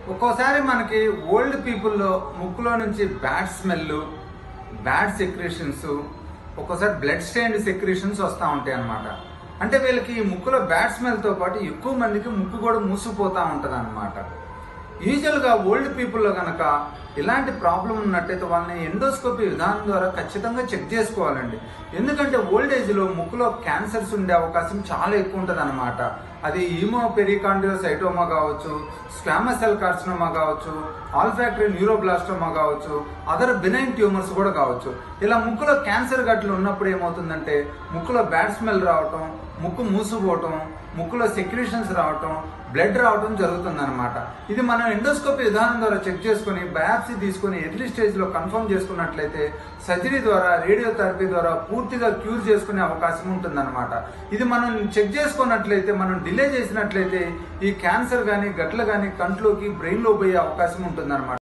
ఒక్కోసారి మనకి ఓల్డ్ పీపుల్లో ముక్కులో నుంచి బ్యాడ్ స్మెల్ బ్యాడ్ సెక్రేషన్స్ ఒక్కోసారి బ్లడ్ స్టైన్డ్ సెక్రేషన్స్ వస్తూ ఉంటాయి అన్నమాట అంటే వీళ్ళకి ఈ ముక్కులో బ్యాడ్ స్మెల్తో పాటు ఎక్కువ మందికి ముక్కు కూడా మూసిపోతూ ఉంటుంది అనమాట యూజువల్గా ఓల్డ్ పీపుల్లో కనుక ఇలాంటి ప్రాబ్లం ఉన్నట్టయితే వాళ్ళని ఎండోస్కోపీ విధానం ద్వారా ఖచ్చితంగా చెక్ చేసుకోవాలండి ఎందుకంటే ఓల్డ్ ఏజ్లో ముక్కులో క్యాన్సర్స్ ఉండే అవకాశం చాలా ఎక్కువ ఉంటుంది అనమాట అది ఈమో పెరికాండియోసైటోమా కావచ్చు స్క్వామస్ సెల్ కార్సినోమా కావచ్చు ఆల్ఫాక్టరీ న్యూరోబ్లాస్టోమా కావచ్చు అదర్ బినైన్ ట్యూమర్స్ కూడా కావచ్చు ఇలా ముక్కులో క్యాన్సర్ గట్లు ఉన్నప్పుడు ఏమవుతుందంటే ముక్కులో బ్యాడ్ స్మెల్ రావటం ముక్కు మూసుకుపోవటం ముక్కులో సెక్రేషన్స్ రావటం బ్లడ్ రావడం జరుగుతుందన్నమాట ఇది మనం ఎండోస్కోపీ విధానం ద్వారా చెక్ చేసుకుని బయాప్సీ తీసుకుని ఎర్లీ స్టేజ్లో కన్ఫర్మ్ చేసుకున్నట్లయితే సర్జరీ ద్వారా రేడియోథెరపీ ద్వారా పూర్తిగా క్యూర్ చేసుకునే అవకాశం ఉంటుందన్నమాట ఇది మనం చెక్ చేసుకున్నట్లయితే మనం డిలే చేసినట్లయితే ఈ క్యాన్సర్ కానీ గట్ల కానీ కంట్లోకి బ్రెయిన్లో పోయే అవకాశం ఉంటుందన్నమాట